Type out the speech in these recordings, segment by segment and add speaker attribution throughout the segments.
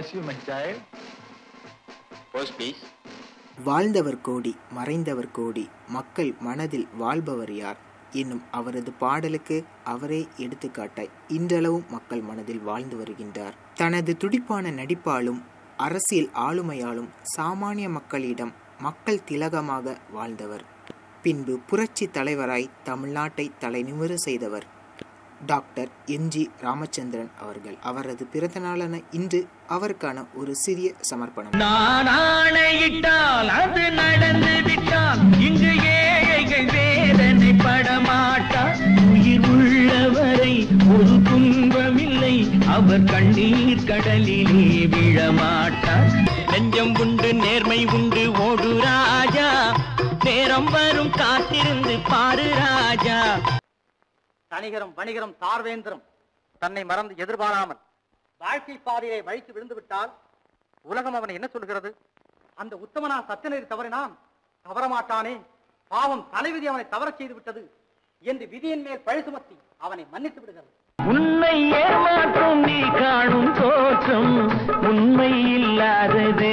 Speaker 1: bless you, my child.
Speaker 2: Pause, please.
Speaker 3: வாழ்ந்தவர் கோடி மறைந்தவர் கோடி மக்கள் மனதில் வாழ்பவர் யார் என்னும் அவரது பாடலுக்கு அவரே எடுத்துக்காட்டாய் இன்றளவும் மக்கள் மனதில் வாழ்ந்து வருகின்றார் தனது துடிப்பான நடிப்பாலும் அரசியல் ஆளுமையாலும் சாமானிய மக்களிடம் மக்கள் திலகமாக வாழ்ந்தவர் பின்பு புரட்சி தலைவராய் தமிழ்நாட்டை தலைநிமிர செய்தவர் டாக்டர் எம்ஜி ராமச்சந்திரன் அவர்கள் அவரது பிறந்த நாளான இன்று அவருக்கான ஒரு சிறிய சமர்ப்பணம்
Speaker 4: நான் ஆணையிட்டால் அது நடந்து விட்டால் இங்கு ஏழைகள் வேதனை படமாட்டார் உயிர் உள்ளவரை ஒரு துன்பமில்லை அவர் கண்ணீர் கடலிலே விழமாட்டார் நெஞ்சம் உண்டு நேர்மை உண்டு ஓடு ராஜா நேரம் வரும் காத்திருந்து பாரு ராஜா
Speaker 5: தனிகரும் வணிகரும் சார்வேந்திரம் தன்னை மறந்து எதிர்பாராமல் வாழ்க்கை பாதையை வழித்து விழுந்து விட்டால் உலகம் அவனை என்ன சொல்கிறது அந்த உத்தமனா சத்தியநெறி தவறினான் தவறமாட்டானே பாவம் தலைவிதி அவனை தவறச் செய்து விட்டது என்று விதியின் மேல் பழி சுமத்தி அவனை மன்னித்து விடுகிறது
Speaker 4: உன்னை ஏமாற்றும் நீ காணும் தோற்றம் உண்மை இல்லாதது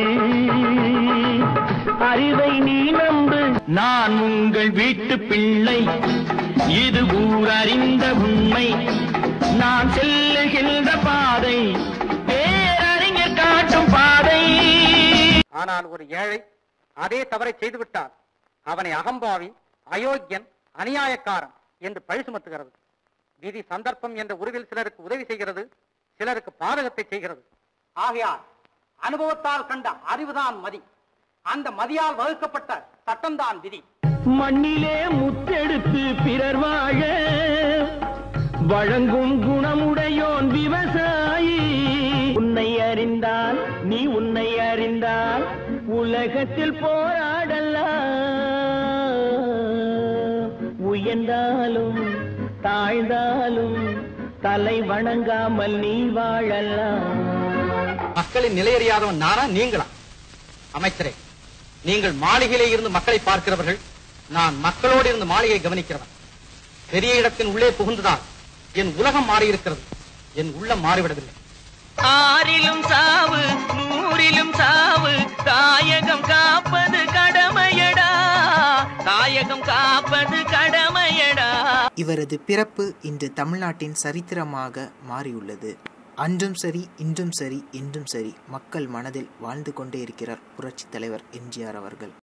Speaker 4: அறிவை நீ நம்பு நான் உங்கள் வீட்டு பிள்ளை இது ஊரறிந்த உண்மை நான் செல்லுகின்ற பாதை பேரறிஞர் காட்டும் பாதை
Speaker 5: ஆனால் ஒரு ஏழை அதே தவறை செய்துவிட்டால் அவனை அகம்பாவி அயோக்கியன் அநியாயக்காரன் என்று பழி சுமத்துகிறது விதி சந்தர்ப்பம் என்ற உருவில் சிலருக்கு உதவி செய்கிறது சிலருக்கு பாதகத்தை செய்கிறது ஆகையால் அனுபவத்தால் கண்ட அறிவுதான் மதி அந்த மதியால் வகுக்கப்பட்ட சட்டம்தான் விதி
Speaker 4: மண்ணிலே முத்தெடுத்து பிறர் வாழ வழங்கும் குணமுடையோன் விவசாயி உன்னை அறிந்தால் நீ உன்னை அறிந்தால் உலகத்தில் போராடலாம் உயர்ந்தாலும் தாழ்ந்தாலும் தலை வணங்காமல் நீ வாழலாம்
Speaker 5: மக்களின் நிலையறியாதவன் நானா நீங்களா அமைச்சரே நீங்கள் மாளிகையிலே இருந்து மக்களை பார்க்கிறவர்கள் நான் மக்களோடு இருந்து மாளிகை கவனிக்கிறவன் பெரிய இடத்தின் உள்ளே புகுந்துதான் என் உலகம் மாறியிருக்கிறது என் உள்ளம் மாறிவிடவில்லை
Speaker 4: ஆறிலும் சாவு நூறிலும் சாவு தாயகம் காப்பது கடமையடா தாயகம் காப்பது கடமையடா
Speaker 3: இவரது பிறப்பு இன்று தமிழ்நாட்டின் சரித்திரமாக மாறியுள்ளது அன்றும் சரி இன்றும் சரி என்றும் சரி மக்கள் மனதில் வாழ்ந்து கொண்டே இருக்கிறார் புரட்சித் தலைவர் எம்ஜிஆர் அவர்கள்